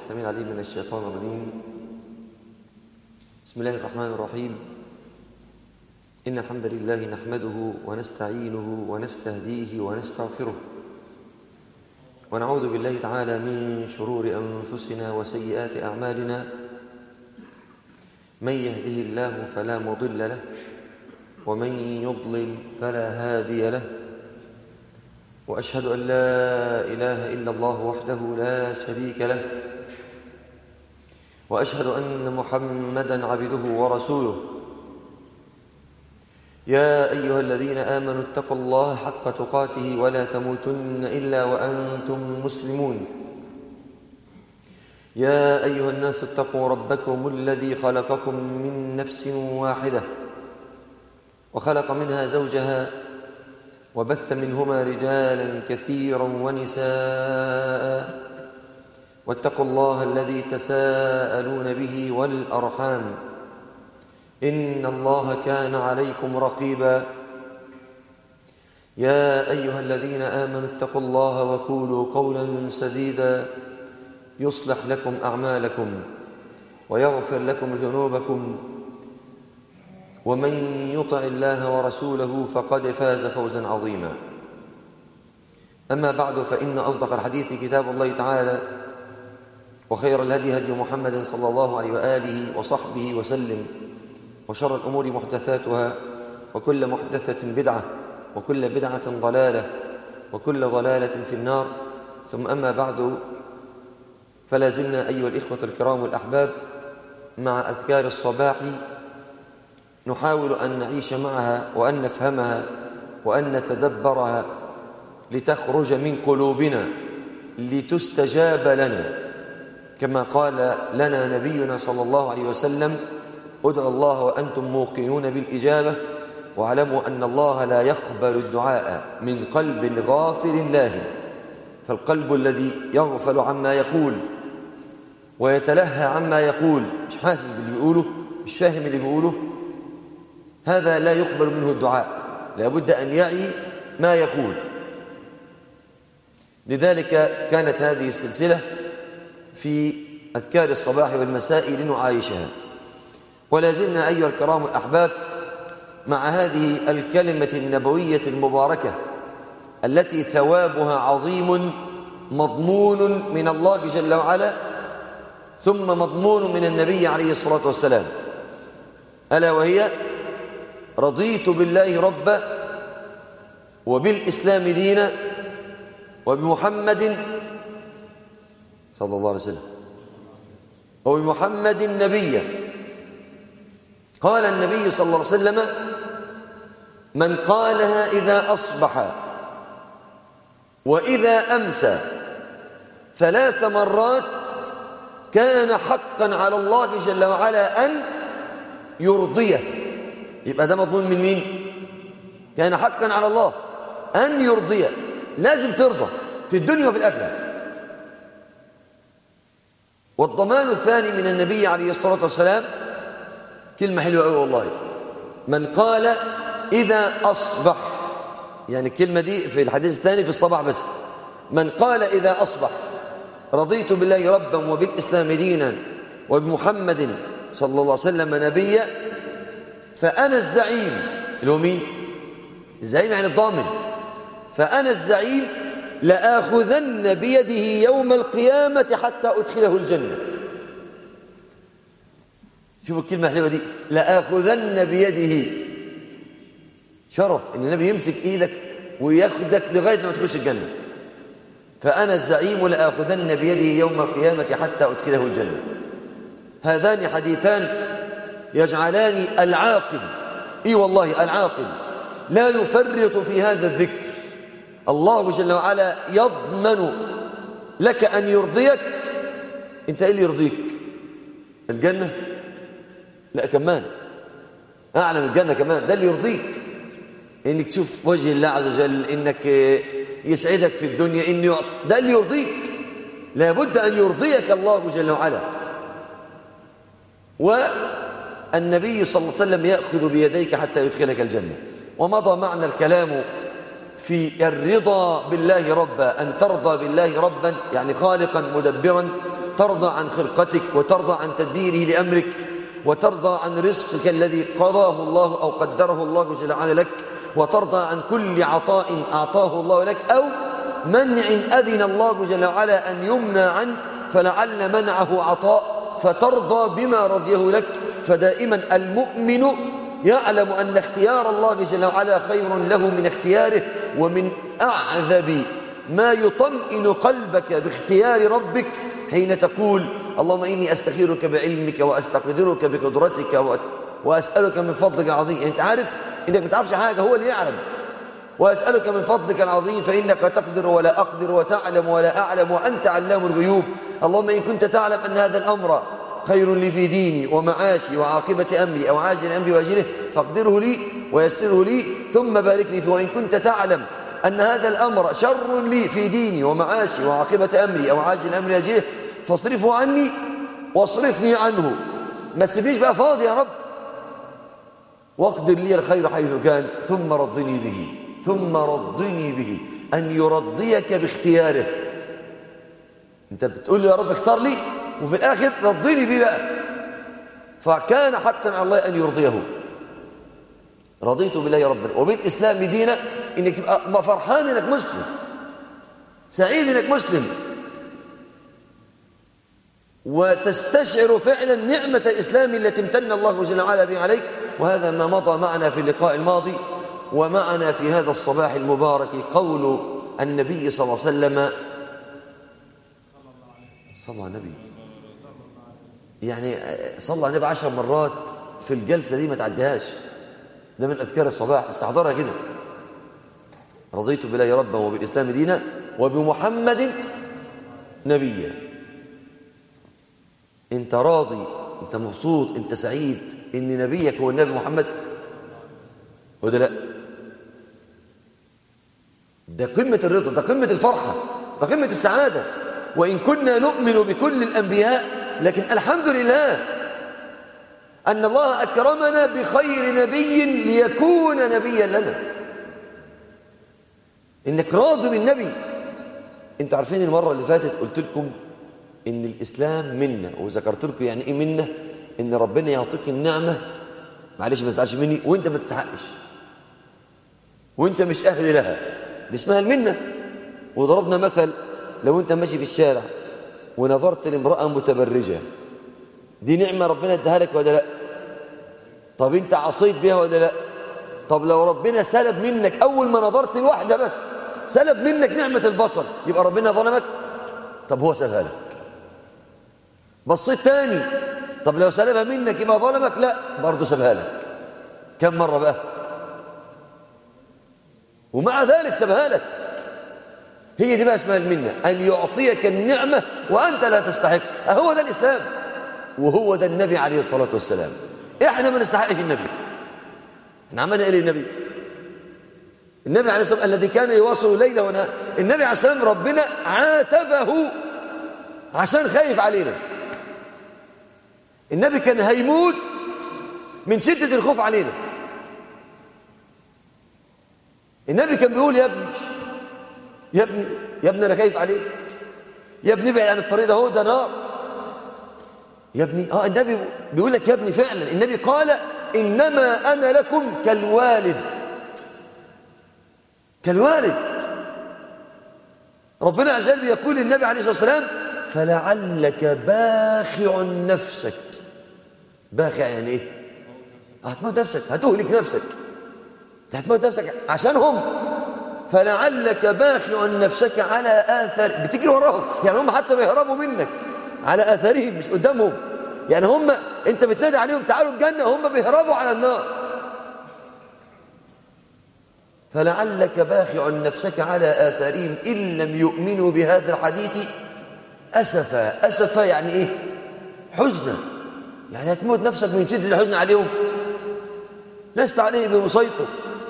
السميع العليم من الشيطان الرجيم بسم الله الرحمن الرحيم إن الحمد لله نحمده ونستعينه ونستهديه ونستغفره ونعوذ بالله تعالى من شرور أنفسنا وسيئات أعمالنا من يهده الله فلا مضل له ومن يضلل فلا هادي له وأشهد أن لا إله إلا الله وحده لا شريك له وأشهد أن محمدا عبده ورسوله يا أيها الذين آمنوا اتقوا الله حق تقاته ولا تموتن إلا وأنتم مسلمون يا أيها الناس اتقوا ربكم الذي خلقكم من نفس واحدة وخلق منها زوجها وبث منهما رجالا كثيرا ونساء واتقوا الله الذي تساءلون به والأرحام إن الله كان عليكم رقيبا يا أيها الذين آمنوا اتقوا الله وقولوا قولا سديدا يصلح لكم أعمالكم ويغفر لكم ذنوبكم ومن يطع الله ورسوله فقد فاز فوزا عظيما أما بعد فإن أصدق الحديث كتاب الله تعالى وخير الهدي هدي محمد صلى الله عليه وآله وصحبه وسلم وشر الأمور محدثاتها وكل محدثة بدعة وكل بدعة ضلالة وكل ضلالة في النار ثم أما بعد فلا زلنا أيها الإخوة الكرام والأحباب مع أذكار الصباح نحاول أن نعيش معها وأن نفهمها وأن نتدبرها لتخرج من قلوبنا لتستجاب لنا كما قال لنا نبينا صلى الله عليه وسلم ادعوا الله وأنتم موقنون بالإجابة واعلموا أن الله لا يقبل الدعاء من قلب غافل لاهٍ فالقلب الذي يغفل عما يقول ويتلهى عما يقول مش حاسس باللي بيقوله مش فاهم اللي بيقوله هذا لا يقبل منه الدعاء لابد أن يعي ما يقول لذلك كانت هذه السلسلة في أذكار الصباح والمساء لنعايشها ولا زلنا أيها الكرام الأحباب مع هذه الكلمة النبوية المباركة التي ثوابها عظيم مضمون من الله جل وعلا ثم مضمون من النبي عليه الصلاة والسلام ألا وهي رضيت بالله ربا وبالإسلام دينا وبمحمد صلى الله عليه وسلم وبمحمد نبيا قال النبي صلى الله عليه وسلم من قالها إذا أصبح وإذا أمسى ثلاث مرات كان حقا على الله جل وعلا أن يرضيه يبقى ده مضمون من مين كان حقا على الله أن يرضيه لازم ترضى في الدنيا وفي الآخرة والضمان الثاني من النبي عليه الصلاة والسلام كلمة حلوة قوي والله من قال إذا أصبح يعني الكلمة دي في الحديث الثاني في الصباح بس من قال إذا أصبح رضيت بالله ربا وبالإسلام دينا وبمحمد صلى الله عليه وسلم نبيا فأنا الزعيم اللي هو مين؟ الزعيم يعني الضامن فأنا الزعيم لآخذن بيده يوم القيامة حتى أدخله الجنة شوفوا الكلمة الحلوة دي لآخذن بيده شرف ان النبي يمسك ايدك وياخدك لغايه ما تخش الجنه فانا الزعيم لاخذن بيده يوم القيامه حتى ادخله الجنه هذان حديثان يجعلان العاقل اي والله العاقل لا يفرط في هذا الذكر الله جل وعلا يضمن لك ان يرضيك انت ايه اللي يرضيك الجنه لا كمان اعلى من الجنه كمان ده اللي يرضيك انك تشوف وجه الله عز وجل انك يسعدك في الدنيا انه يعطي ده اللي يرضيك لابد ان يرضيك الله جل وعلا والنبي صلى الله عليه وسلم ياخذ بيديك حتى يدخلك الجنه ومضى معنا الكلام في الرضا بالله ربا ان ترضى بالله ربا يعني خالقا مدبرا ترضى عن خلقتك وترضى عن تدبيره لأمرك وترضى عن رزقك الذي قضاه الله أو قدره الله جل وعلا لك وترضى عن كل عطاء أعطاه الله لك أو منع أذن الله جل وعلا أن يمنع عنك فلعل منعه عطاء فترضى بما رضيه لك فدائما المؤمن يعلم أن اختيار الله جل وعلا خير له من اختياره ومن أعذب ما يطمئن قلبك باختيار ربك حين تقول اللهم إني أستخيرك بعلمك وأستقدرك بقدرتك وأسألك من فضلك العظيم يعني أنت عارف إنك ما تعرفش حاجة هو اللي يعلم وأسألك من فضلك العظيم فإنك تقدر ولا أقدر وتعلم ولا أعلم وأنت علام الغيوب اللهم إن كنت تعلم أن هذا الأمر خير لي في ديني ومعاشي وعاقبة أمري أو عاجل أمري وأجله فاقدره لي ويسره لي ثم بارك لي فيه وإن كنت تعلم أن هذا الأمر شر لي في ديني ومعاشي وعاقبة أمري أو عاجل أمري وأجله فاصرفه عني واصرفني عنه ما تسيبنيش بقى فاضي يا رب واقدر لي الخير حيث كان ثم رضني به ثم رضني به أن يرضيك باختياره أنت بتقول لي يا رب اختار لي وفي الآخر رضيني بيه بقى فكان حقا على الله أن يرضيه رضيت بالله ربا وبالإسلام دينا إنك تبقى فرحان إنك مسلم سعيد إنك مسلم وتستشعر فعلا نعمة الإسلام التي امتن الله جل وعلا بها عليك وهذا ما مضى معنا في اللقاء الماضي ومعنا في هذا الصباح المبارك قول النبي صلى الله عليه وسلم صلى على النبي يعني صلى على النبي عشر مرات في الجلسة دي ما تعديهاش ده من أذكار الصباح استحضرها كده رضيت بالله ربا وبالإسلام دينا وبمحمد نبيا انت راضي انت مبسوط انت سعيد ان نبيك هو النبي محمد وده لا ده قمة الرضا ده قمة الفرحة ده قمة السعادة وإن كنا نؤمن بكل الأنبياء لكن الحمد لله أن الله أكرمنا بخير نبي ليكون نبيا لنا إنك راضي بالنبي أنتوا عارفين المرة اللي فاتت قلت لكم إن الإسلام منا وذكرت لكم يعني إيه منا إن ربنا يعطيك النعمة معلش ما تزعلش مني وأنت ما تستحقش وأنت مش أهل لها دي اسمها المنة وضربنا مثل لو أنت ماشي في الشارع ونظرت لامرأة متبرجة دي نعمة ربنا اداها لك ولا لا طب انت عصيت بيها ولا لا طب لو ربنا سلب منك اول ما نظرت الواحدة بس سلب منك نعمة البصر يبقى ربنا ظلمك طب هو سلبها لك بصيت تاني طب لو سلبها منك يبقى ظلمك لا برضه سبها لك كم مرة بقى ومع ذلك سبها لك هي دي بقى اسمها المنة أن يعطيك النعمة وأنت لا تستحق هو ده الإسلام وهو ده النبي عليه الصلاة والسلام إحنا ما نستحقش النبي احنا عملنا إيه للنبي النبي عليه الصلاة والسلام الذي كان يواصل ليلة ونهار النبي عليه الصلاة والسلام ربنا عاتبه عشان خايف علينا النبي كان هيموت من شدة الخوف علينا النبي كان بيقول يا ابني يا ابني يا ابني انا خايف عليك يا ابني ابعد عن الطريق ده هو ده نار يا ابني اه النبي بيقول لك يا ابني فعلا النبي قال انما انا لكم كالوالد كالوالد ربنا عز وجل يقول للنبي عليه الصلاه والسلام فلعلك باخع نفسك باخع يعني ايه هتموت نفسك هتهلك نفسك هتموت نفسك عشانهم فلعلك باخع نفسك على آثار بتجري وراهم يعني هم حتى بيهربوا منك على آثارهم مش قدامهم يعني هم انت بتنادي عليهم تعالوا الجنة هم بيهربوا على النار فلعلك باخع نفسك على آثارهم إن لم يؤمنوا بهذا الحديث أسفا أسفا يعني إيه حزنا يعني هتموت نفسك من شدة الحزن عليهم لست عليه بمسيطر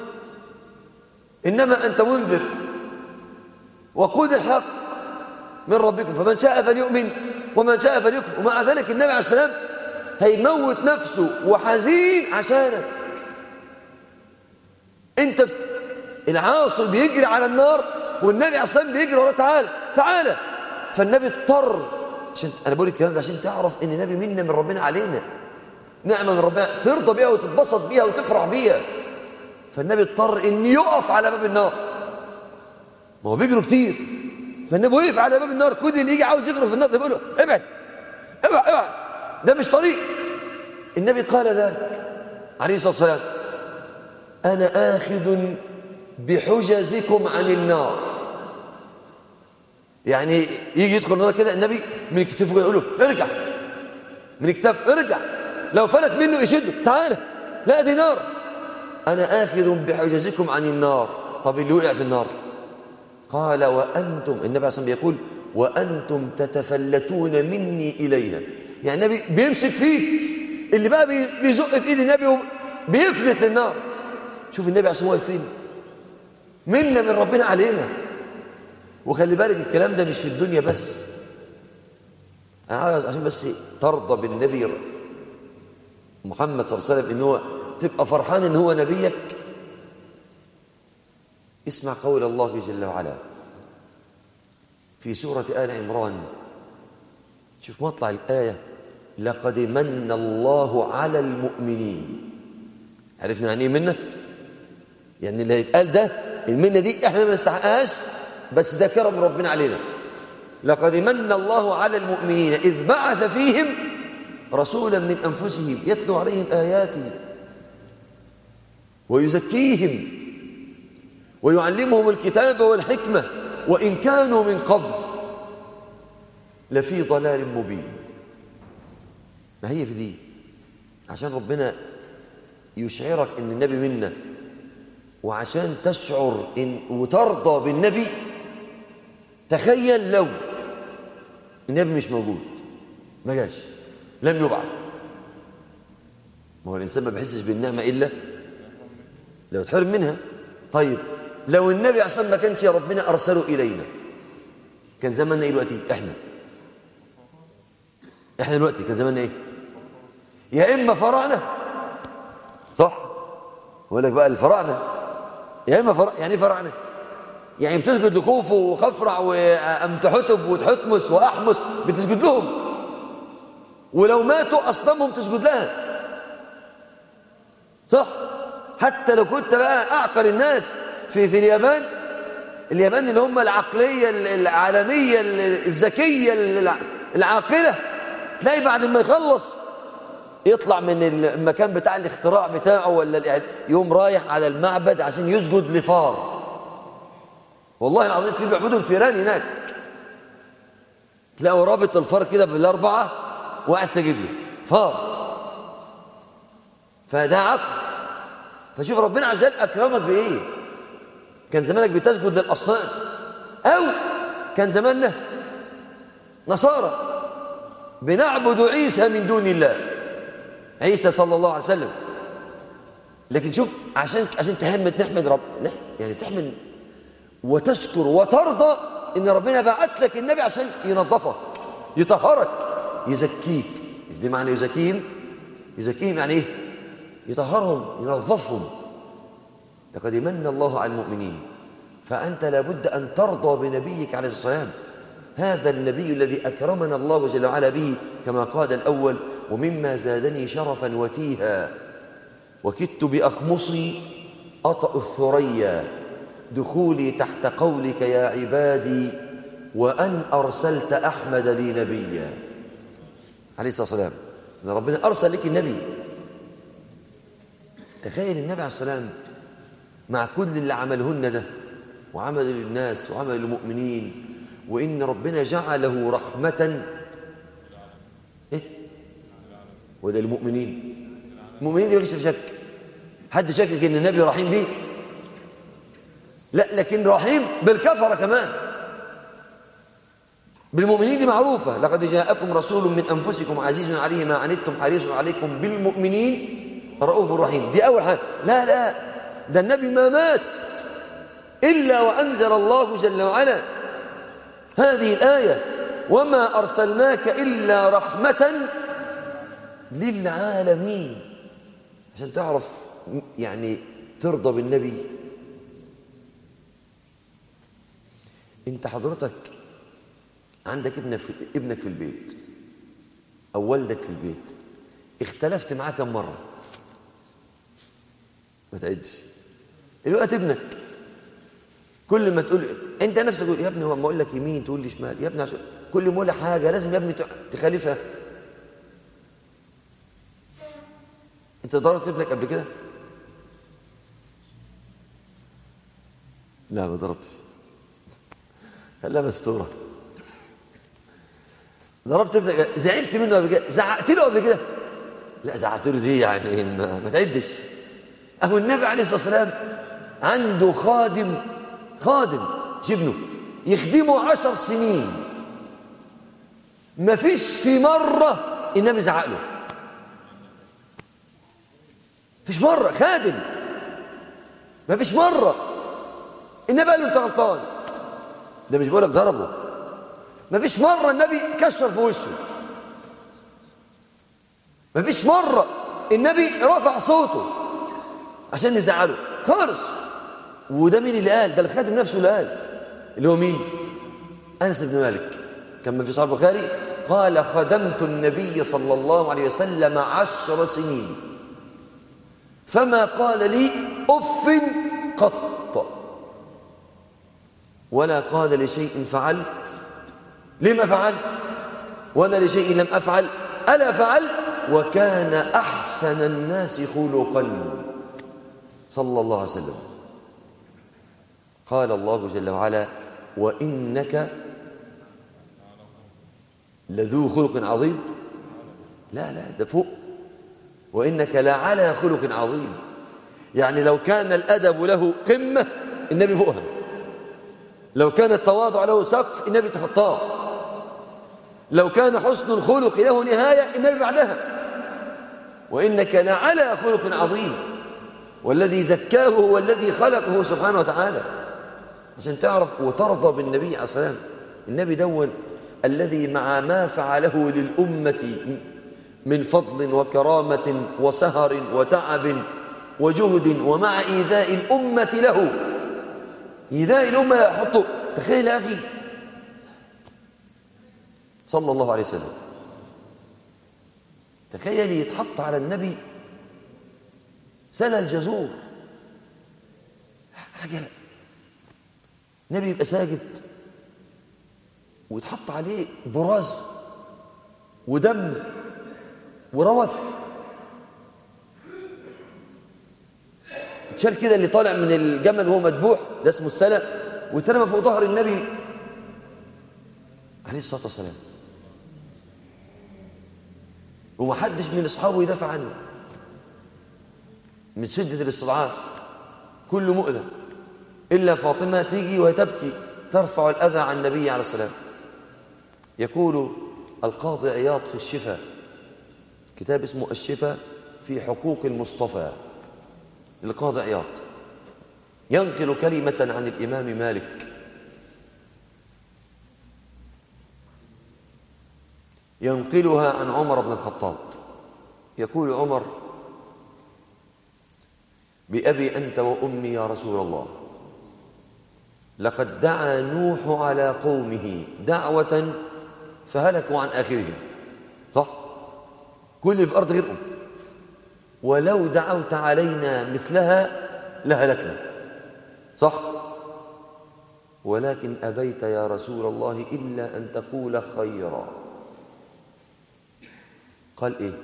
إنما أنت منذر وقول الحق من ربكم فمن شاء فليؤمن ومن شاء فليكفر ومع ذلك النبي عليه السلام هيموت نفسه وحزين عشانك انت بت... العاصي بيجري على النار والنبي عليه السلام بيجري وراه تعالى تعالى فالنبي اضطر عشان انا بقول الكلام ده عشان تعرف ان النبي منا من ربنا علينا نعمه من ربنا ترضى بيها وتتبسط بيها وتفرح بيها فالنبي اضطر ان يقف على باب النار ما هو بيجروا كتير فالنبي وقف على باب النار كل اللي يجي عاوز يجري في النار يقول له ابعد ابعد ابعد ده مش طريق النبي قال ذلك عليه الصلاه والسلام انا اخذ بحجزكم عن النار يعني يجي يدخل النار كده النبي من كتفه يقول له ارجع من كتاف ارجع لو فلت منه يشده تعالى لا دي نار انا اخذ بحجزكم عن النار طب اللي وقع في النار قال وانتم النبي عليه الصلاه بيقول وانتم تتفلتون مني اليها يعني النبي بيمسك فيك اللي بقى بيزق في ايد النبي بيفلت للنار شوف النبي عليه الصلاه والسلام فين منا من ربنا علينا وخلي بالك الكلام ده مش في الدنيا بس انا عاوز عشان بس ترضى بالنبي محمد صلى الله عليه وسلم ان هو تبقى فرحان ان هو نبيك اسمع قول الله جل وعلا في سورة آل عمران شوف مطلع الآية لقد من الله على المؤمنين عرفنا يعني ايه منه يعني اللي هيتقال ده المنة دي احنا ما نستحقهاش بس ده كرم ربنا علينا لقد من الله على المؤمنين إذ بعث فيهم رسولا من أنفسهم يتلو عليهم آياته ويزكيهم ويعلمهم الكتاب والحكمة وإن كانوا من قبل لفي ضلال مبين ما هي في دي عشان ربنا يشعرك ان النبي منا وعشان تشعر إن وترضى بالنبي تخيل لو النبي مش موجود ما جاش لم يبعث ما هو الإنسان ما بيحسش بالنعمة إلا لو تحرم منها طيب لو النبي عشان ما كانش يا ربنا أرسله إلينا كان زماننا إيه دلوقتي إحنا إحنا دلوقتي كان زماننا إيه يا إما فراعنة صح بقول لك بقى الفراعنة يا إما فرع يعني إيه فراعنة يعني بتسجد لكوفو وخفرع وأمتحتب وتحتمس وأحمس بتسجد لهم ولو ماتوا أصنامهم تسجد لها صح حتى لو كنت بقى أعقل الناس في في اليابان اليابان اللي هم العقلية العالمية الذكية العاقلة تلاقي بعد ما يخلص يطلع من المكان بتاع الاختراع بتاعه ولا يوم رايح على المعبد عشان يسجد لفار والله العظيم في بيعبدوا الفيران هناك تلاقوا رابط الفار كده بالاربعه وقاعد ساجد له فار فده عقل فشوف ربنا عز وجل اكرمك بايه كان زمانك بتسجد للاصنام او كان زماننا نصارى بنعبد عيسى من دون الله عيسى صلى الله عليه وسلم لكن شوف عشان عشان تهمت نحمد رب يعني تحمد وتشكر وترضى ان ربنا بعت لك النبي عشان ينظفك يطهرك يزكيك مش دي معنى يزكيهم يزكيهم يعني ايه يطهرهم ينظفهم لقد من الله على المؤمنين فأنت لابد أن ترضى بنبيك عليه الصلاة والسلام هذا النبي الذي أكرمنا الله جل وعلا به كما قال الأول ومما زادني شرفا وتيها وكدت بأخمصي أطأ الثريا دخولي تحت قولك يا عبادي وأن أرسلت أحمد لي نبيا عليه الصلاة والسلام أن ربنا أرسل لك النبي تخيل النبي عليه الصلاة والسلام مع كل اللي عملهن ده وعمل للناس وعمل للمؤمنين وإن ربنا جعله رحمة إيه؟ وده المؤمنين المؤمنين دي ما فيش شك حد شكك إن النبي رحيم بيه لا لكن رحيم بالكفرة كمان بالمؤمنين دي معروفة لقد جاءكم رسول من أنفسكم عزيز عليه ما عنتم حريص عليكم بالمؤمنين رؤوف رحيم دي أول حاجة لا لا ده النبي ما مات إلا وأنزل الله جل وعلا هذه الآية وما أرسلناك إلا رحمة للعالمين عشان تعرف يعني ترضى بالنبي انت حضرتك عندك ابنك في, ابنك في البيت أو والدك في البيت اختلفت معاه كم مرة ما تعدش الوقت ابنك كل ما تقول انت نفسك تقول يا ابني هو ما اقول لك يمين تقول لي شمال يا ابني عشان كل ما اقول حاجه لازم يا ابني تخالفها انت ضربت ابنك قبل كده لا ما ضربتش خليها مستوره ضربت ابنك زعلت منه قبل كده زعقت له قبل كده لا زعقت له دي يعني ما, ما تعدش اهو النبي عليه الصلاه والسلام عنده خادم خادم ابنه يخدمه عشر سنين ما فيش في مرة النبي زعق له فيش مرة خادم ما فيش مرة النبي قال له انت غلطان ده مش بقولك ضربه ما فيش مرة النبي كشر في وشه ما فيش مرة النبي رفع صوته عشان يزعله خالص وده مين اللي قال ده الخادم نفسه اللي قال اللي هو مين أنس بن مالك كما في صحيح البخاري قال خدمت النبي صلى الله عليه وسلم عشر سنين فما قال لي أف قط ولا قال لشيء فعلت لما فعلت ولا لشيء لم أفعل ألا فعلت وكان أحسن الناس خلقا صلى الله عليه وسلم قال الله جل وعلا وإنك لذو خلق عظيم لا لا ده فوق وإنك لعلى خلق عظيم يعني لو كان الأدب له قمة النبي فوقها لو كان التواضع له سقف النبي تخطاه لو كان حسن الخلق له نهاية النبي بعدها وإنك لعلى خلق عظيم والذي زكاه هو الذي خلقه سبحانه وتعالى عشان تعرف وترضى بالنبي عليه الصلاة والسلام النبي دون الذي مع ما فعله للأمة من فضل وكرامة وسهر وتعب وجهد ومع إيذاء الأمة له إيذاء الأمة يحطه تخيل يا أخي صلى الله عليه وسلم تخيل يتحط على النبي سلى الجزور حاجة نبي يبقى ساجد ويتحط عليه براز ودم وروث اتشال كده اللي طالع من الجمل وهو مذبوح ده اسمه السلة واترمى فوق ظهر النبي عليه الصلاة والسلام ومحدش من أصحابه يدافع عنه من شدة الاستضعاف كل مؤذى إلا فاطمة تيجي وهي تبكي ترفع الأذى عن النبي عليه السلام يقول القاضي عياض في الشفاء كتاب اسمه الشفاء في حقوق المصطفى للقاضي عياض ينقل كلمة عن الإمام مالك ينقلها عن عمر بن الخطاب يقول عمر بأبي أنت وأمي يا رسول الله لقد دعا نوح على قومه دعوة فهلكوا عن آخرهم صح؟ كل اللي في الأرض غيرهم ولو دعوت علينا مثلها لهلكنا صح؟ ولكن أبيت يا رسول الله إلا أن تقول خيرا قال إيه؟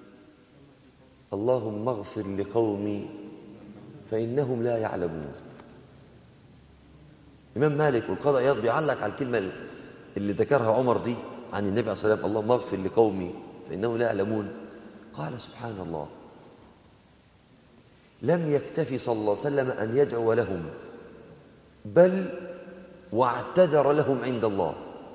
اللهم اغفر لقومي فإنهم لا يعلمون الإمام مالك والقاضي عياض بيعلق على الكلمة اللي ذكرها عمر دي عن النبي عليه الصلاة والسلام اللهم اغفر لقومي فإنهم لا يعلمون قال سبحان الله لم يكتفي صلى الله عليه وسلم أن يدعو لهم بل واعتذر لهم عند الله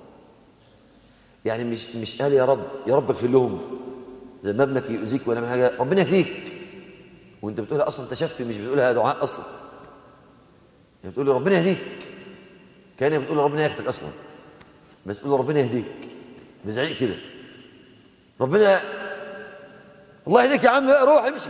يعني مش مش قال يا رب يا رب اغفر لهم زي ما ابنك يؤذيك ولا حاجه ربنا يهديك وانت بتقولها اصلا تشفي مش بتقولها دعاء اصلا يعني بتقول ربنا يهديك كان بتقول ربنا ياخدك اصلا بس تقول ربنا يهديك بزعيق كده ربنا الله يهديك يا عم روح امشي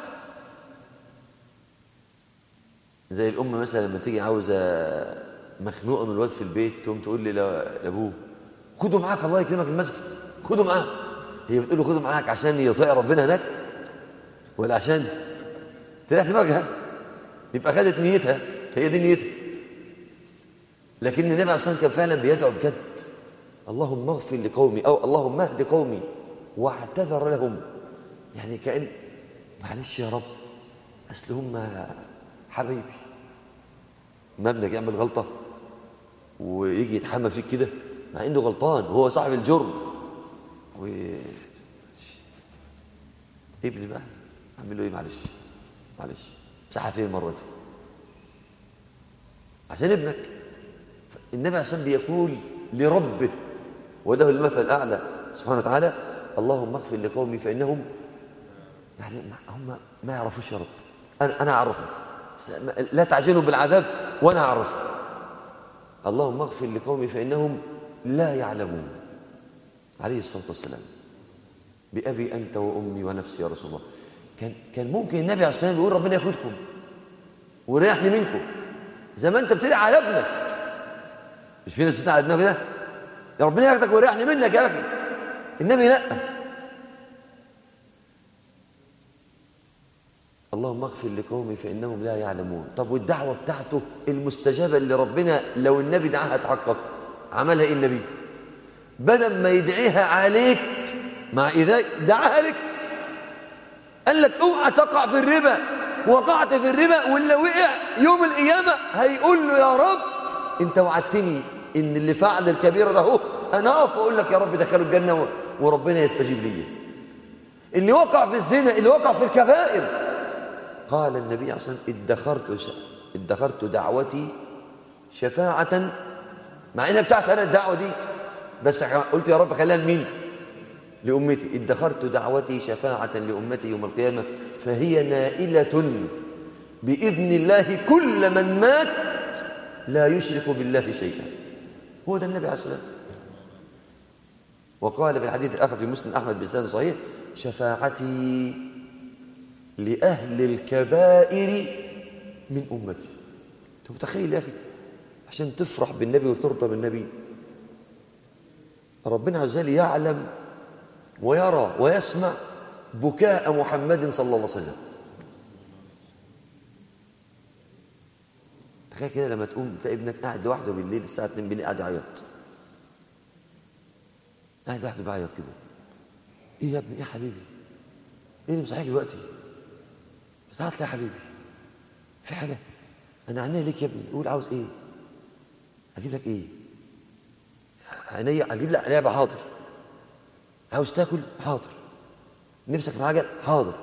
زي الام مثلا لما تيجي عاوزه مخنوقه من الواد في البيت تقوم تقول لي لابوه خده معاك الله يكرمك المسجد خده معاك هي بتقول له خده معاك عشان يطيع ربنا هناك ولا عشان تريح دماغها يبقى خدت نيتها هي دي نيتها لكن النبي عليه الصلاه والسلام كان فعلا بيدعو بجد اللهم اغفر لقومي او اللهم اهد قومي واعتذر لهم يعني كان معلش يا رب اصل هم حبايبي ما ابنك يعمل غلطه ويجي يتحمى فيك كده مع انه غلطان وهو صاحب الجرم و ابني بقى اعمل له ايه معلش معلش مسحها فين المره دي عشان ابنك النبي عليه الصلاه بيقول لربه وله المثل الاعلى سبحانه وتعالى اللهم اغفر لقومي فانهم يعني هم ما يعرفوش يا رب انا انا اعرفهم لا تعجلوا بالعذاب وانا اعرفهم اللهم اغفر لقومي فانهم لا يعلمون عليه الصلاه والسلام بأبي أنت وأمي ونفسي يا رسول الله كان كان ممكن النبي عليه الصلاة والسلام يقول ربنا ياخدكم ويريحني منكم زي ما أنت بتدعي على ابنك مش في ناس بتدعي على ابنك كده يا ربنا ياخدك ويريحني منك يا أخي النبي لا اللهم اغفر لقومي فإنهم لا يعلمون طب والدعوة بتاعته المستجابة اللي ربنا لو النبي دعاها تحقق عملها إيه النبي بدل ما يدعيها عليك مع إذا دعاها لك قال لك اوعى تقع في الربا وقعت في الربا واللي وقع يوم القيامة هيقول له يا رب انت وعدتني ان اللي فعل الكبيرة ده هو انا اقف واقول لك يا رب دخله الجنة وربنا يستجيب لي اللي وقع في الزنا اللي وقع في الكبائر قال النبي عليه الصلاة والسلام ادخرت ادخرت دعوتي شفاعة مع انها بتاعت انا الدعوة دي بس قلت يا رب خليها لمين لأمتي ادخرت دعوتي شفاعة لأمتي يوم القيامة فهي نائلة بإذن الله كل من مات لا يشرك بالله شيئا هو ده النبي عليه الصلاة والسلام وقال في الحديث الآخر في مسلم أحمد بإسناد صحيح شفاعتي لأهل الكبائر من أمتي أنت متخيل يا أخي عشان تفرح بالنبي وترضى بالنبي ربنا عز وجل يعلم ويرى ويسمع بكاء محمد صلى الله عليه وسلم تخيل كده لما تقوم تلاقي ابنك قاعد لوحده بالليل الساعه 2 بالليل قاعد يعيط قاعد لوحده بيعيط كده ايه يا ابني ايه يا حبيبي ايه اللي مصحيك دلوقتي بتعيط ليه يا حبيبي في حاجه انا عينيا ليك يا ابني قول عاوز ايه اجيب لك ايه عينيا اجيب لك لعبه حاضر عاوز تاكل حاضر نفسك في حاجه حاضر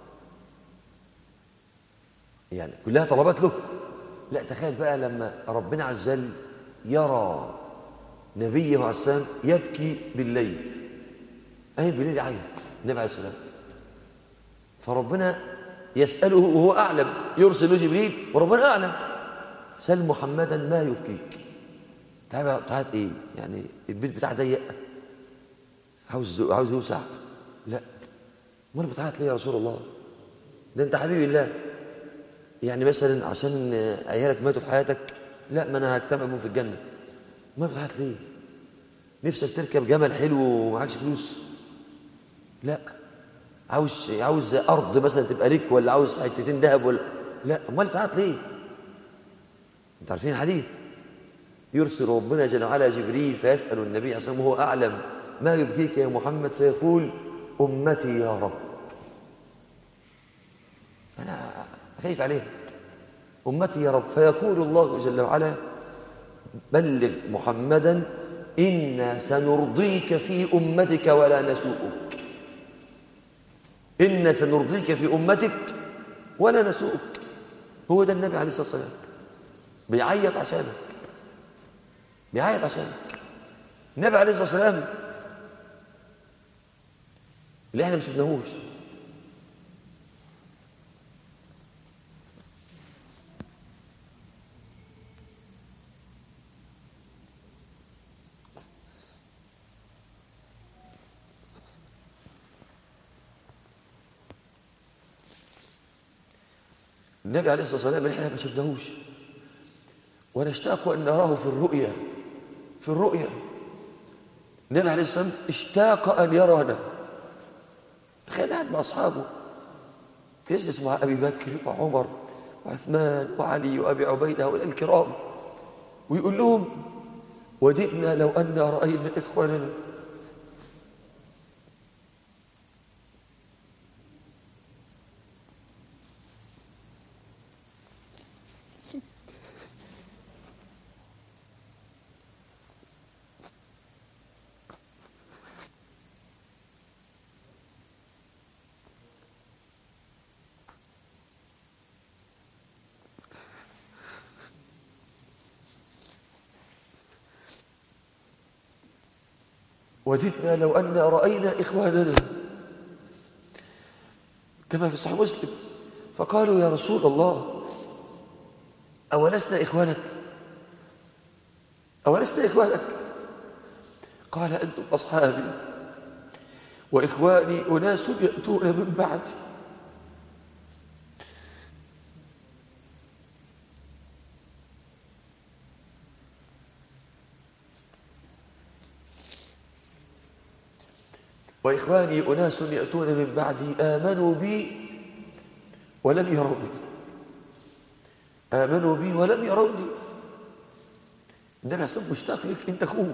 يعني كلها طلبات له لا تخيل بقى لما ربنا عز وجل يرى نبيه عليه السلام يبكي بالليل أي بالليل يعيط النبي عليه السلام فربنا يسأله وهو أعلم يرسل له جبريل وربنا أعلم سل محمدا ما يبكيك تعال تعال ايه يعني البيت بتاعه ضيق عاوز عاوز يوسع لا امال بتعيط ليه يا رسول الله ده انت حبيب الله يعني مثلا عشان عيالك ماتوا في حياتك لا ما انا هجتمع بهم في الجنه ما بتعيط ليه نفسك تركب جمل حلو ومعكش فلوس لا عاوز عاوز ارض مثلا تبقى ليك ولا عاوز حتتين ذهب ولا لا امال بتعيط ليه انتوا عارفين الحديث يرسل ربنا جل وعلا جبريل فيسال النبي عليه الصلاه والسلام وهو اعلم ما يبكيك يا محمد فيقول امتي يا رب انا خايف عليه امتي يا رب فيقول الله جل وعلا بلغ محمدا انا سنرضيك في امتك ولا نسوءك انا سنرضيك في امتك ولا نسوءك هو ده النبي عليه الصلاه والسلام بيعيط عشانك بيعيط عشانك النبي عليه الصلاه والسلام اللي احنا ما شفناهوش النبي عليه الصلاه والسلام اللي احنا ما شفناهوش ونشتاق ان نراه في الرؤيا في الرؤيا النبي عليه الصلاة والسلام اشتاق أن يرانا تخيل قاعد مع أصحابه يجلس مع أبي بكر وعمر وعثمان وعلي وأبي عبيدة هؤلاء الكرام ويقول لهم وددنا لو أن رأينا إخواننا وددنا لو أن رأينا إخواننا كما في صحيح مسلم فقالوا يا رسول الله أولسنا إخوانك أولسنا إخوانك قال أنتم أصحابي وإخواني أناس يأتون من بعدي وإخواني أناس يأتون من بعدي آمنوا بي ولم يروني آمنوا بي ولم يروني النبي عليه مشتاق لك أنت أخوه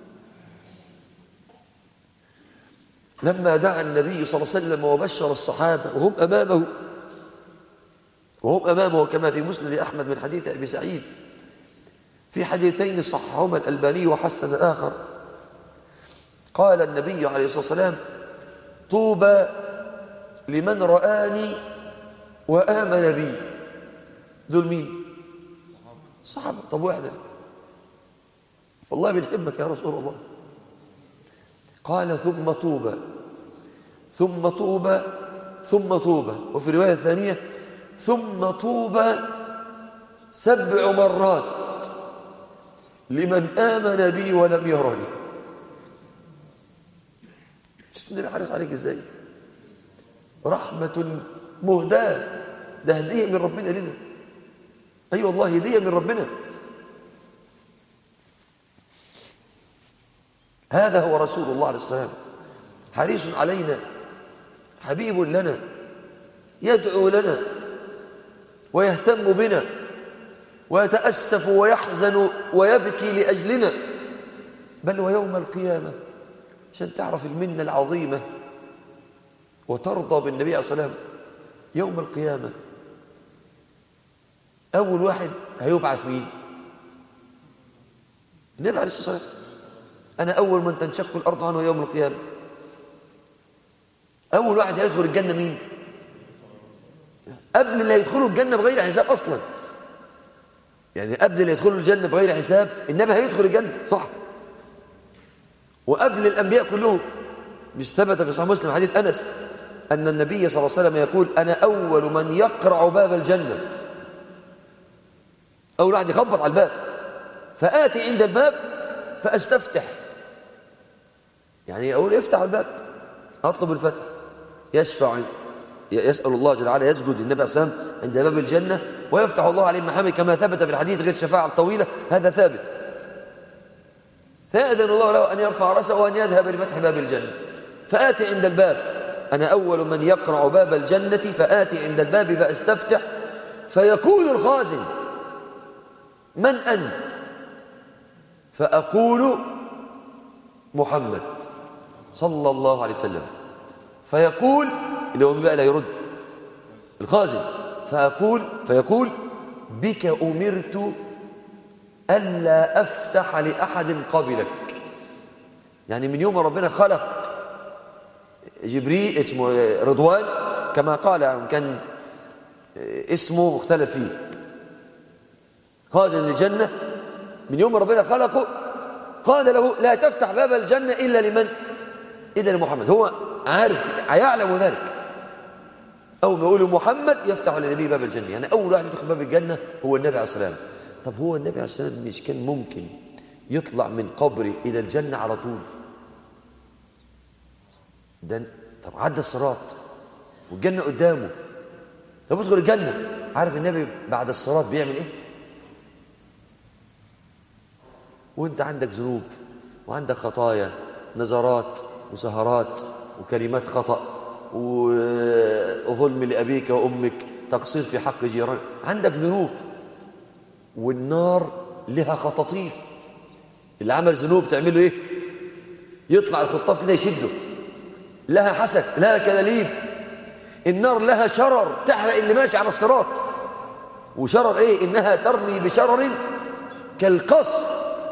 لما دعا النبي صلى الله عليه وسلم وبشر الصحابة وهم أمامه وهم أمامه كما في مسند أحمد من حديث أبي سعيد في حديثين صحهما الألباني وحسن الآخر قال النبي عليه الصلاة والسلام طوبى لمن رآني وآمن بي دول مين صحابة طب واحنا والله بنحبك يا رسول الله قال ثم طوبى ثم طوبى ثم طوبى وفي رواية ثانية ثم طوبى سبع مرات لمن آمن بي ولم يرني شفت النبي حريص عليك ازاي رحمة مهداة ده هدية من ربنا لنا أي أيوة والله هدية من ربنا هذا هو رسول الله عليه السلام حريص علينا حبيب لنا يدعو لنا ويهتم بنا ويتأسف ويحزن ويبكي لأجلنا بل ويوم القيامة عشان تعرف المنة العظيمة وترضى بالنبي عليه الصلاة والسلام يوم القيامة أول واحد هيبعث مين النبي عليه الصلاة والسلام أنا أول من تنشق الأرض عنه يوم القيامة أول واحد هيدخل الجنة مين قبل اللي يدخلوا الجنة بغير حساب أصلا يعني قبل اللي يدخلوا الجنة بغير حساب النبي هيدخل الجنة صح وقبل الأنبياء كلهم مش ثبت في صحيح مسلم حديث أنس أن النبي صلى الله عليه وسلم يقول أنا أول من يقرع باب الجنة أول واحد يخبط على الباب فآتي عند الباب فأستفتح يعني أقول افتح الباب أطلب الفتح يشفع يسأل الله جل وعلا يسجد النبي عليه الصلاة والسلام عند باب الجنة ويفتح الله عليه محامد كما ثبت في الحديث غير الشفاعة الطويلة هذا ثابت فيأذن الله له أن يرفع رأسه وأن يذهب لفتح باب الجنة فآتي عند الباب أنا أول من يقرع باب الجنة فآتي عند الباب فأستفتح فيقول الخازن من أنت فأقول محمد صلى الله عليه وسلم فيقول اللي هو بقى لا يرد الخازن فأقول فيقول بك أمرت ألا أفتح لأحد قبلك يعني من يوم ربنا خلق جبريل اسمه رضوان كما قال يعني كان اسمه مختلف فيه خازن الجنة من يوم ربنا خلقه قال له لا تفتح باب الجنة إلا لمن إلا لمحمد هو عارف يعلم ذلك أول ما يقول محمد يفتح للنبي باب الجنة يعني أول واحد يدخل باب الجنة هو النبي عليه السلام طب هو النبي عليه السلام مش كان ممكن يطلع من قبره إلى الجنة على طول ده طب عدى الصراط والجنة قدامه طب ادخل الجنة عارف النبي بعد الصراط بيعمل ايه وانت عندك ذنوب وعندك خطايا نظرات وسهرات وكلمات خطأ وظلم لأبيك وأمك تقصير في حق جيران عندك ذنوب والنار لها خطاطيف اللي عمل ذنوب تعمله ايه يطلع الخطاف كده يشده لها حسك لها كلاليب النار لها شرر تحرق اللي ماشي على الصراط وشرر ايه انها ترمي بشرر كالقصر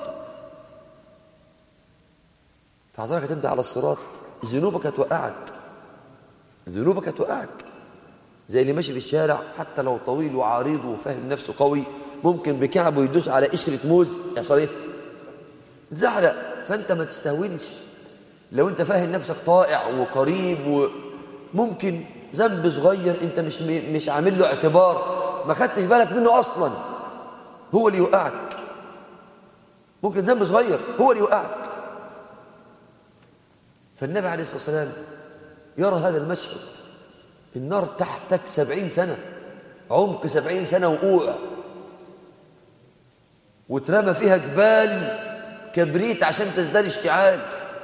فحضرتك هتمضي على الصراط ذنوبك هتوقعك ذنوبك هتوقعك زي اللي ماشي في الشارع حتى لو طويل وعريض وفاهم نفسه قوي ممكن بكعبه يدوس على قشرة موز يحصل ايه تزحلق فانت ما تستهونش لو انت فاهم نفسك طائع وقريب وممكن ذنب صغير انت مش مش عامل له اعتبار ما خدتش بالك منه اصلا هو اللي يوقعك ممكن ذنب صغير هو اللي يوقعك فالنبي عليه الصلاه والسلام يرى هذا المشهد النار تحتك سبعين سنه عمق سبعين سنه وقوع وترمى فيها جبال كبريت عشان تزداد اشتعال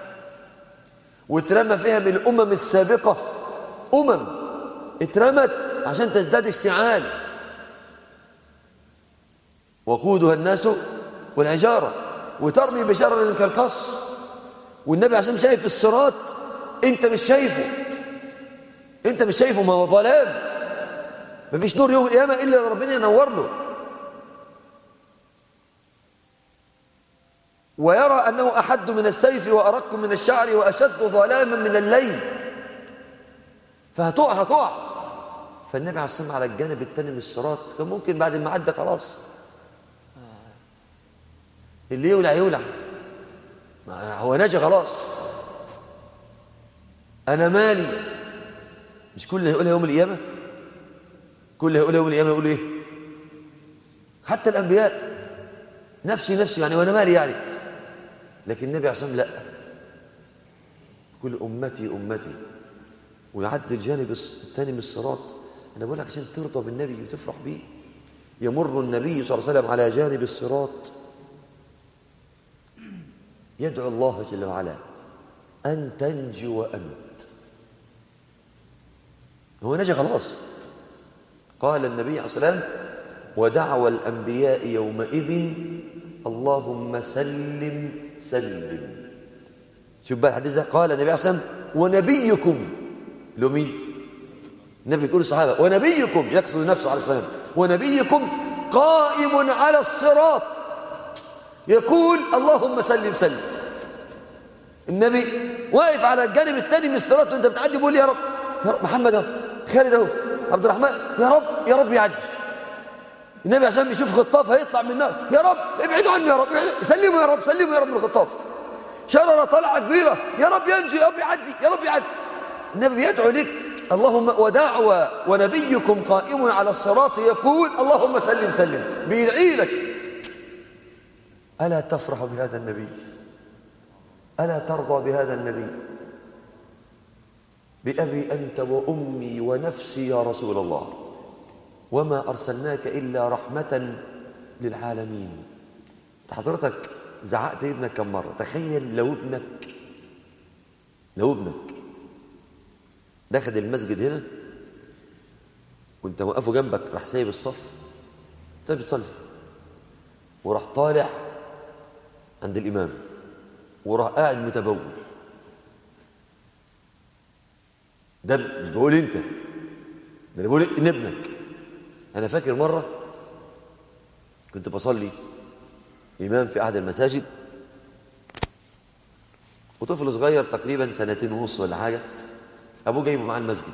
واترمى فيها من الأمم السابقة أمم اترمت عشان تزداد اشتعال وقودها الناس والحجارة وترمي بشرر كالقص والنبي عشان شايف الصراط انت مش شايفه انت مش شايفه ما هو ظلام مفيش نور يوم القيامة إلا ربنا ينور له ويرى أنه أحد من السيف وأرق من الشعر وأشد ظلاما من الليل فهتقع هتقع فالنبي عليه الصلاة على الجانب الثاني من الصراط كان ممكن بعد ما عدى خلاص اللي يولع يولع هو نجا خلاص أنا مالي مش كل اللي هيقولها يوم القيامة كل اللي هيقولها يوم القيامة يقول إيه حتى الأنبياء نفسي نفسي يعني وأنا مالي يعني لكن النبي عليه الصلاة لا كل أمتي أمتي ويعدي الجانب الثاني من الصراط أنا بقول لك عشان ترضى بالنبي وتفرح بيه يمر النبي صلى الله عليه وسلم على جانب الصراط يدعو الله جل وعلا أن تنجو أنت هو نجا خلاص قال النبي عليه الصلاة والسلام ودعوى الأنبياء يومئذ اللهم سلم سلم شوف بقى الحديث ده قال النبي عليه الصلاة والسلام ونبيكم له مين النبي يقول الصحابة ونبيكم يقصد نفسه عليه الصلاة والسلام ونبيكم قائم على الصراط يقول اللهم سلم سلم النبي واقف على الجانب الثاني من الصراط وانت بتعدي بيقول يا رب يا رب محمد اهو خالد اهو عبد الرحمن يا رب يا رب يعدي النبي عشان يشوف خطاف هيطلع من النار يا رب ابعدوا عني يا رب سلموا يا رب سلموا يا رب من الخطاف شرره طلعه كبيره يا رب ينجي يا رب يعدي يا رب يعدي النبي بيدعو لك اللهم ودعوى ونبيكم قائم على الصراط يقول اللهم سلم سلم بيدعي لك ألا تفرح بهذا النبي ألا ترضى بهذا النبي بأبي أنت وأمي ونفسي يا رسول الله وما أرسلناك إلا رحمة للعالمين حضرتك زعقت ابنك كم مرة تخيل لو ابنك لو ابنك دخل المسجد هنا وانت موقفه جنبك راح سايب الصف انت بتصلي وراح طالع عند الإمام وراح قاعد متبول ده مش بقول انت ده انا بقول ان ابنك انا فاكر مره كنت بصلي امام في احد المساجد وطفل صغير تقريبا سنتين ونص ولا حاجه ابوه جايبه معاه المسجد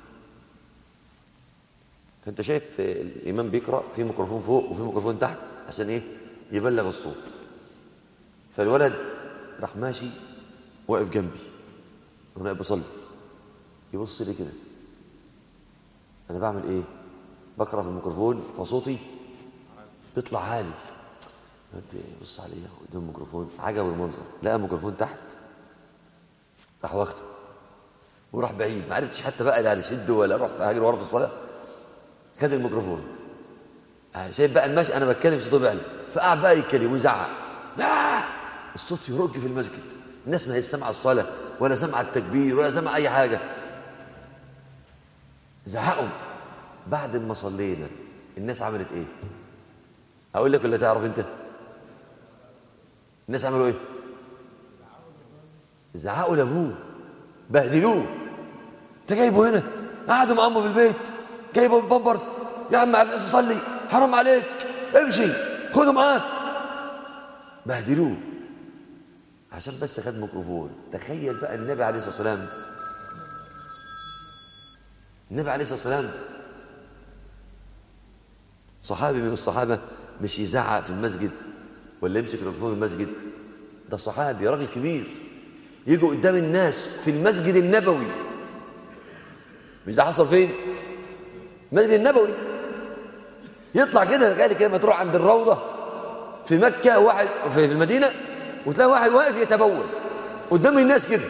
فانت شايف الامام بيقرا في ميكروفون فوق وفي ميكروفون تحت عشان ايه يبلغ الصوت فالولد راح ماشي واقف جنبي وانا بصلي يبص لي كده انا بعمل ايه بقرا في الميكروفون فصوتي بيطلع عالي قلت بص عليا قدام الميكروفون عجب المنظر لقى الميكروفون تحت راح واخده وراح بعيد ما عرفتش حتى بقى لا شده ولا اروح هاجر ورا في الصلاه خد الميكروفون شايف بقى المشي انا بتكلم صوته بيعلى فقعد بقى يتكلم ويزعق لا الصوت يرج في المسجد الناس ما هي سامعه الصلاه ولا سامعه التكبير ولا سامعه اي حاجه زهقهم بعد ما صلينا الناس عملت ايه اقول لك ولا تعرف انت الناس عملوا ايه زعقوا لابوه بهدلوه انت جايبه هنا قعدوا مع امه في البيت جايبه بامبرز يا عم عرفت تصلي حرام عليك امشي خده معاك بهدلوه عشان بس خد ميكروفون تخيل بقى النبي عليه الصلاه والسلام النبي عليه الصلاه والسلام صحابي من الصحابه مش يزعق في المسجد ولا يمسك الميكروفون في المسجد ده صحابي راجل كبير يجوا قدام الناس في المسجد النبوي مش ده حصل فين المسجد النبوي يطلع كده تخيل كده ما تروح عند الروضه في مكه واحد في المدينه وتلاقي واحد واقف يتبول قدام الناس كده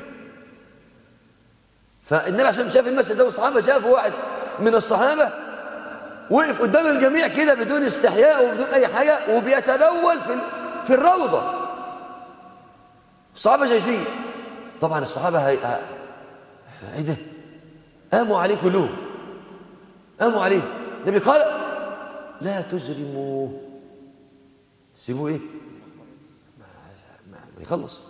فالنبي عشان شاف المسجد ده والصحابه شافوا واحد من الصحابه وقف قدام الجميع كده بدون استحياء وبدون اي حاجه وبيتبول في في الروضه الصحابه شايفين طبعا الصحابه هي ايه ده قاموا عليه كلهم قاموا عليه النبي قال لا تجرموه سيبوه ايه ما, ما, ما يخلص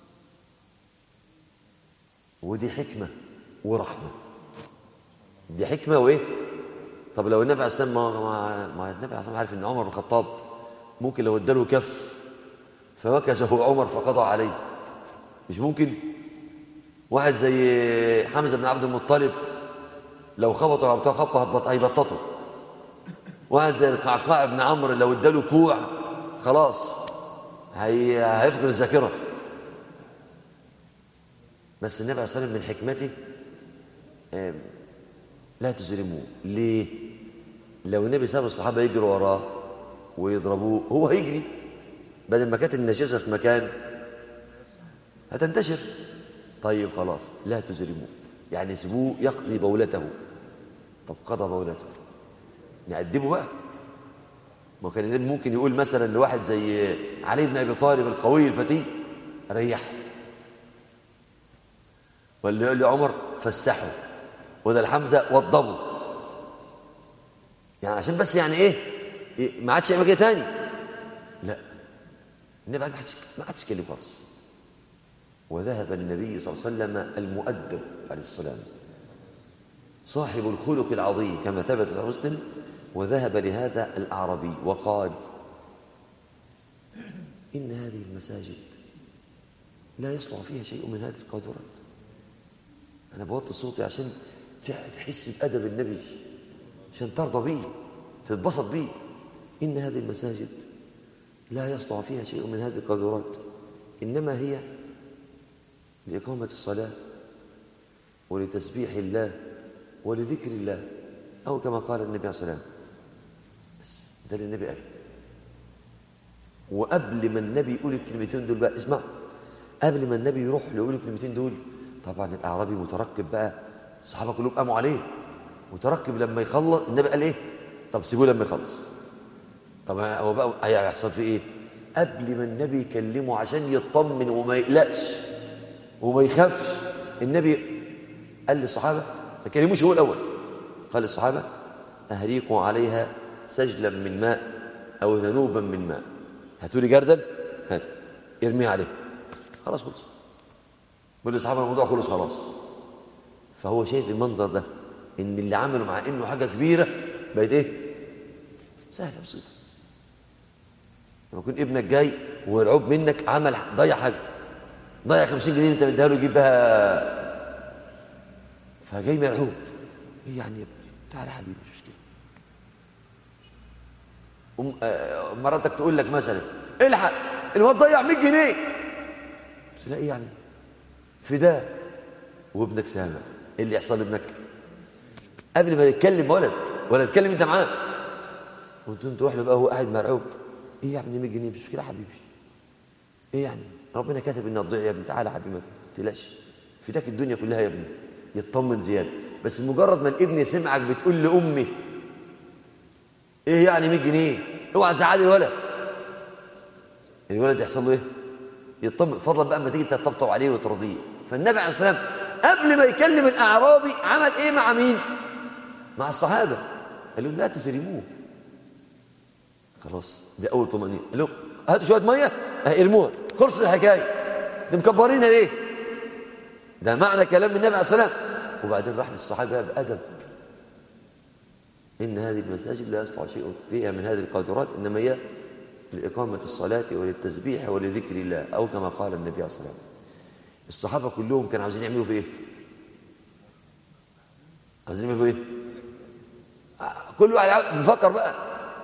ودي حكمة ورحمة دي حكمة وايه طب لو النبي عليه السلام ما, ما, ما النبي عليه السلام عارف ان عمر بن الخطاب ممكن لو اداله كف فوكزه عمر فقضى عليه مش ممكن واحد زي حمزة بن عبد المطلب لو خبطه او خبطه هيبططه واحد زي القعقاع بن عمرو لو اداله كوع خلاص هي هيفقد الذاكره بس النبي عليه الصلاه والسلام من حكمته لا تظلموه ليه لو النبي ساب الصحابه يجروا وراه ويضربوه هو هيجري بدل ما كانت النجاسه في مكان هتنتشر طيب خلاص لا تظلموه يعني سيبوه يقضي بولته طب قضى بولته نأدبه بقى ما كان النبي ممكن يقول مثلا لواحد زي علي بن ابي طالب القوي الفتي ريحه ولا يقول لعمر فسحه وده الحمزه وضبه يعني عشان بس يعني ايه ما عادش يعمل كده تاني لا النبي ما عادش ما عادش يكلم خالص وذهب النبي صلى الله عليه وسلم المؤدب عليه الصلاه والسلام صاحب الخلق العظيم كما ثبت في مسلم وذهب لهذا الأعرابي وقال إن هذه المساجد لا يصلح فيها شيء من هذه القاذورات أنا بوطي صوتي عشان تحس بأدب النبي عشان ترضى بيه تتبسط بيه إن هذه المساجد لا يصلح فيها شيء من هذه القاذورات إنما هي لإقامة الصلاة ولتسبيح الله ولذكر الله أو كما قال النبي عليه الصلاة والسلام بس ده اللي النبي قال وقبل ما النبي يقول الكلمتين دول بقى اسمع قبل ما النبي يروح يقول الكلمتين دول طبعا الأعرابي مترقب بقى الصحابة كلهم قاموا عليه مترقب لما يخلص النبي قال إيه طب سيبوه لما يخلص طب هو بقى هيحصل فيه إيه قبل ما النبي يكلمه عشان يطمن وما يقلقش وما يخافش النبي قال للصحابة ما كلموش هو الأول قال للصحابة أهريكم عليها سجلا من ماء أو ذنوبا من ماء هاتوا لي جردل هات ارميه عليه خلاص خلص بيقول للصحابة الموضوع خلص خلاص فهو شايف المنظر ده إن اللي عمله مع إنه حاجة كبيرة بقت إيه؟ سهلة بسيطة لما يكون ابنك جاي ومرعوب منك عمل ضيع حاجة ضيع 50 جنيه انت مديها له يجيب بها فجاي مرعوب ايه يعني يا ابني تعالى يا حبيبي مش مشكله أم آه مراتك تقول لك مثلا الحق الواد ضيع 100 جنيه تلاقي يعني فداء وابنك سامع ايه اللي يحصل لابنك قبل ما يتكلم ولد ولا تتكلم انت معاه وانت تروح له بقى هو قاعد مرعوب ايه يا ابني 100 جنيه مش مشكله يا حبيبي ايه يعني ربنا كاتب انها تضيع يا ابني تعالى يا حبيبي ما تقلقش فداك الدنيا كلها يا ابني يطمن زياده بس مجرد ما الابن سمعك بتقول لامي ايه يعني 100 جنيه اوعى تزعلي الولد الولد يحصل له ايه يطمن فضلا بقى اما تيجي تطبطب عليه وترضيه فالنبي عليه الصلاه والسلام قبل ما يكلم الاعرابي عمل ايه مع مين مع الصحابه قال لهم لا تسلموه خلاص دي اول طمانينه قال لهم هاتوا شويه ميه ارموها خلص الحكايه انتوا مكبرينها ليه ده معنى كلام النبي عليه الصلاه والسلام وبعدين راح للصحابه بادب ان هذه المساجد لا يصلح شيء فيها من هذه القادرات انما هي لإقامة الصلاة وللتسبيح ولذكر الله أو كما قال النبي عليه الصلاة والسلام الصحابة كلهم كانوا عاوزين يعملوا في إيه؟ عاوزين يعملوا في إيه؟ كل واحد بيفكر بقى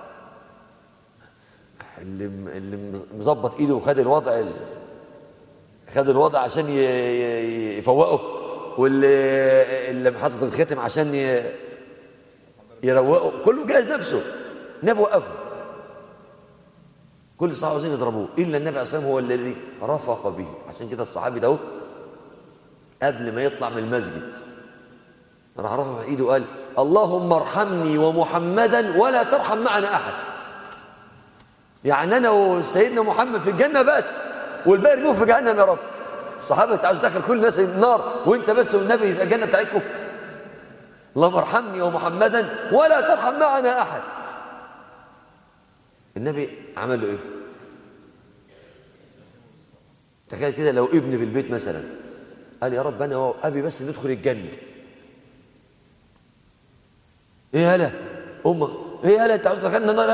اللي اللي مظبط ايده وخد الوضع خد الوضع عشان يفوقه واللي اللي حاطط الختم عشان يروقه كله جاهز نفسه النبي وقفه كل الصحابه عاوزين يضربوه الا النبي عليه الصلاه والسلام هو الذي رفق به عشان كده الصحابي ده قبل ما يطلع من المسجد راح رفع ايده وقال اللهم ارحمني ومحمدا ولا ترحم معنا احد يعني انا وسيدنا محمد في الجنه بس والباقي يرموه في جهنم يا رب الصحابه انت عاوز تدخل كل الناس النار وانت بس والنبي يبقى الجنه بتاعتكم اللهم ارحمني ومحمدا ولا ترحم معنا احد النبي عمل له ايه تخيل كده لو ابني في البيت مثلا قال يا رب انا وابي بس ندخل الجنه ايه هلا امك ايه هلا انت عاوز تدخلنا النار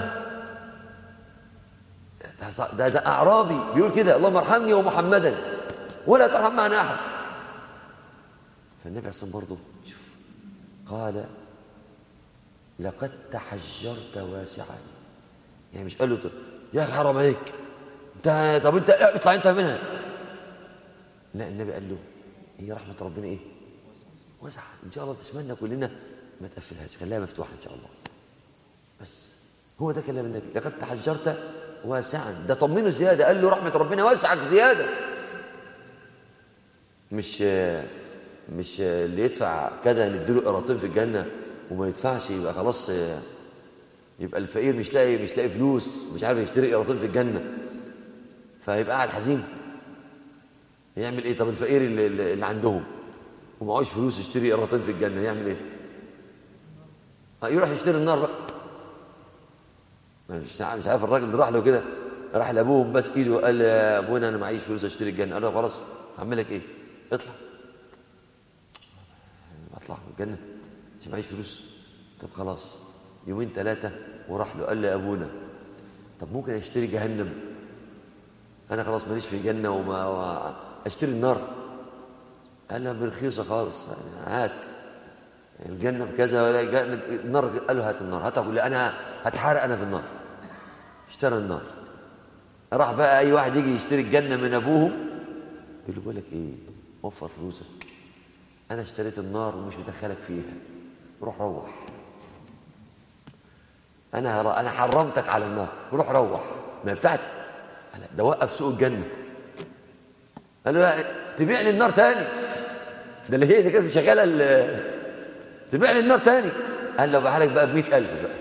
ده, ده ده اعرابي بيقول كده اللهم ارحمني ومحمدا ولا ترحم معنا احد فالنبي عليه برضه شوف قال لقد تحجرت واسعا يعني مش قال له يا اخي حرام عليك انت طب انت اطلع انت منها لا النبي قال له هي رحمه ربنا ايه واسعه ان شاء الله تسمعنا كلنا ما تقفلهاش خليها مفتوحه ان شاء الله بس هو ده كلام النبي لقد تحجرت واسعا ده طمنه زياده قال له رحمه ربنا واسعك زياده مش مش اللي يدفع كده نديله قراطين في الجنه وما يدفعش يبقى خلاص يبقى الفقير مش لاقي مش لاقي فلوس مش عارف يشتري قراطين في الجنه فيبقى قاعد حزين يعمل ايه طب الفقير اللي, اللي عندهم ومعهوش فلوس يشتري قراطين في الجنه يعمل ايه يروح يشتري النار بقى مش مش عارف الراجل اللي راح له كده راح لابوه بس ايده وقال يا ابونا انا معيش فلوس اشتري الجنه قال له خلاص هعمل لك ايه اطلع اطلع من الجنه مش معيش فلوس طب خلاص يومين ثلاثه وراح له قال له يا ابونا طب ممكن اشتري جهنم انا خلاص ماليش في الجنه وما اشتري النار قال له برخيصه خالص يعني هات الجنه بكذا ولا النار قال له هات النار هات اقول انا هتحرق انا في النار اشترى النار راح بقى اي واحد يجي يشتري الجنه من ابوه يقول له بقول لك ايه وفر فلوسك انا اشتريت النار ومش مدخلك فيها روح روح انا انا حرمتك على النار روح روح ما بتاعتي ده وقف سوق الجنه قال له لا تبيع لي النار تاني ده اللي هي اللي كانت شغاله تبيع لي النار تاني قال له بحالك بقى ب 100000 بقى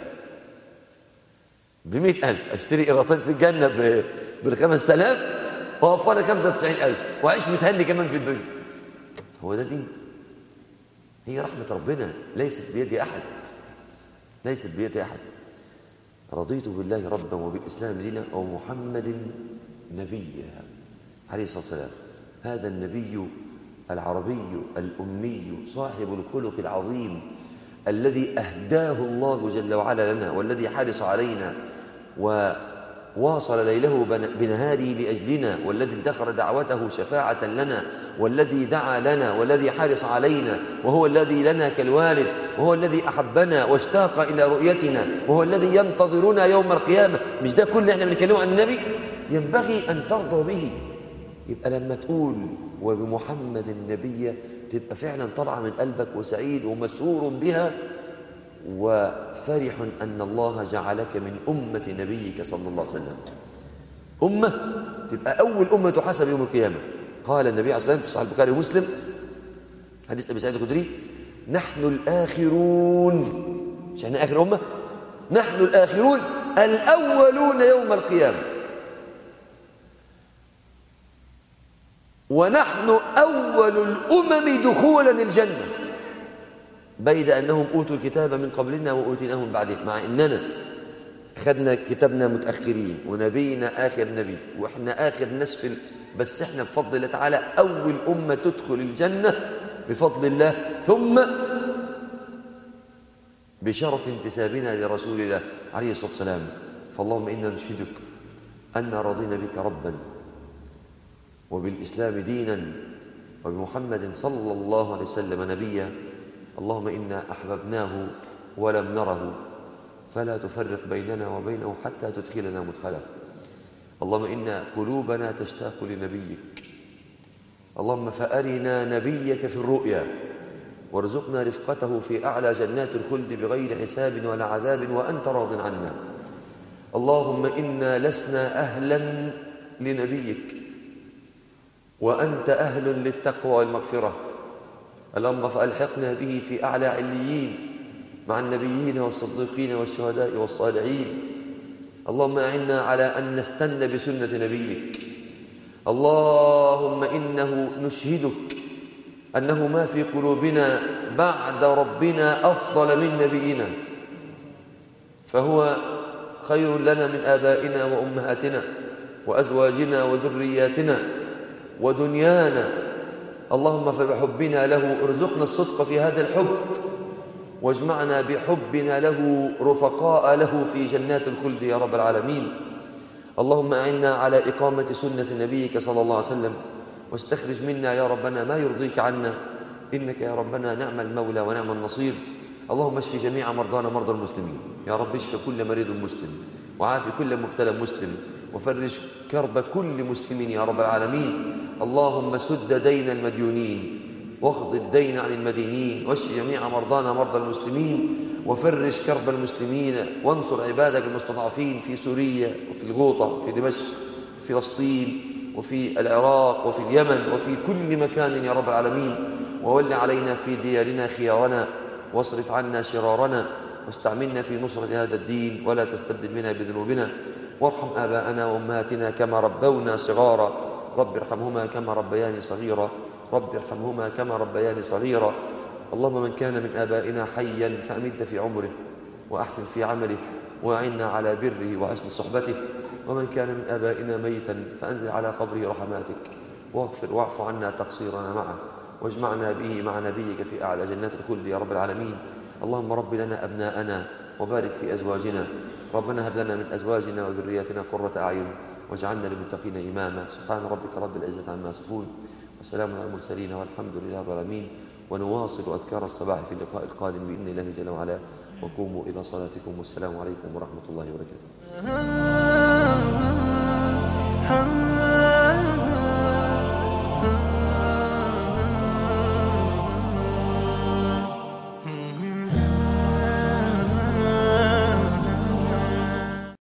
ب 100000 اشتري قراطين في الجنه بال 5000 واوفر لي 95000 واعيش متهني كمان في الدنيا هو ده دين هي رحمه ربنا ليست بيد احد ليست بيد احد رضيت بالله ربا وبالاسلام دينا ومحمد نبيا عليه الصلاه والسلام هذا النبي العربي الامي صاحب الخلق العظيم الذي اهداه الله جل وعلا لنا والذي حرص علينا وواصل ليله بنهاره لاجلنا والذي ادخر دعوته شفاعه لنا والذي دعا لنا والذي حرص علينا وهو الذي لنا كالوالد وهو الذي احبنا واشتاق الى رؤيتنا وهو الذي ينتظرنا يوم القيامه مش ده كل اللي احنا بنتكلمه عن النبي ينبغي ان ترضى به يبقى لما تقول وبمحمد النبي تبقى فعلا طالعه من قلبك وسعيد ومسرور بها وفرح ان الله جعلك من امه نبيك صلى الله عليه وسلم امه تبقى اول امه تحاسب يوم القيامه قال النبي عليه الصلاه والسلام في صحيح البخاري ومسلم حديث ابي سعيد الخدري نحن الاخرون مش احنا اخر امه نحن الاخرون الاولون يوم القيامه ونحن أول الأمم دخولا الجنة بيد أنهم أوتوا الكتاب من قبلنا وأوتيناه من بعدهم مع أننا خدنا كتابنا متأخرين ونبينا آخر نبي وإحنا آخر ناس في ال... بس إحنا بفضل الله تعالى أول أمة تدخل الجنة بفضل الله ثم بشرف انتسابنا لرسول الله عليه الصلاة والسلام فاللهم إنا نشهدك أن رضينا بك ربا وبالإسلام دينا وبمحمد صلى الله عليه وسلم نبيا اللهم إنا أحببناه ولم نره فلا تفرق بيننا وبينه حتى تدخلنا مدخله اللهم إن قلوبنا تشتاق لنبيك اللهم فأرنا نبيك في الرؤيا وارزقنا رفقته في أعلى جنات الخلد بغير حساب ولا عذاب وأنت راض عنا اللهم إنا لسنا أهلا لنبيك وأنت أهل للتقوى والمغفرة اللهم فألحقنا به في أعلى عليين مع النبيين والصديقين والشهداء والصالحين اللهم أعنا على أن نستنى بسنة نبيك اللهم إنه نشهدك أنه ما في قلوبنا بعد ربنا أفضل من نبينا فهو خير لنا من آبائنا وأمهاتنا وأزواجنا وذرياتنا ودنيانا اللهم فبحبنا له ارزقنا الصدق في هذا الحب واجمعنا بحبنا له رفقاء له في جنات الخلد يا رب العالمين اللهم أعنا على إقامة سنة نبيك صلى الله عليه وسلم واستخرج منا يا ربنا ما يرضيك عنا إنك يا ربنا نعم المولى ونعم النصير اللهم اشف جميع مرضانا مرضى المسلمين يا رب اشف كل مريض مسلم وعافي كل مبتلى مسلم وفرج كرب كل مسلم يا رب العالمين اللهم سد دين المديونين واخض الدين عن المدينين واشف جميع مرضانا مرضى المسلمين وفرج كرب المسلمين وانصر عبادك المستضعفين في سوريا وفي الغوطة في دمشق في فلسطين وفي العراق وفي اليمن وفي كل مكان يا رب العالمين وول علينا في ديارنا خيارنا واصرف عنا شرارنا واستعملنا في نصرة هذا الدين ولا تستبدل منا بذنوبنا وارحم آباءنا وأمهاتنا كما ربونا صغارا رب ارحمهما كما ربياني صغيرا رب ارحمهما كما ربياني صغيرا اللهم من كان من آبائنا حيا فأمد في عمره وأحسن في عمله وأعنا على بره وحسن صحبته ومن كان من آبائنا ميتا فأنزل على قبره رحماتك واغفر واعف عنا تقصيرنا معه واجمعنا به مع نبيك في أعلى جنات الخلد يا رب العالمين اللهم رب لنا أبناءنا وبارك في أزواجنا ربنا هب لنا من أزواجنا وذرياتنا قرة أعين واجعلنا للمتقين إماما سبحان ربك رب العزة عما يصفون وسلام على المرسلين والحمد لله رب العالمين ونواصل أذكار الصباح في اللقاء القادم بإذن الله جل وعلا وقوموا إلى صلاتكم والسلام عليكم ورحمة الله وبركاته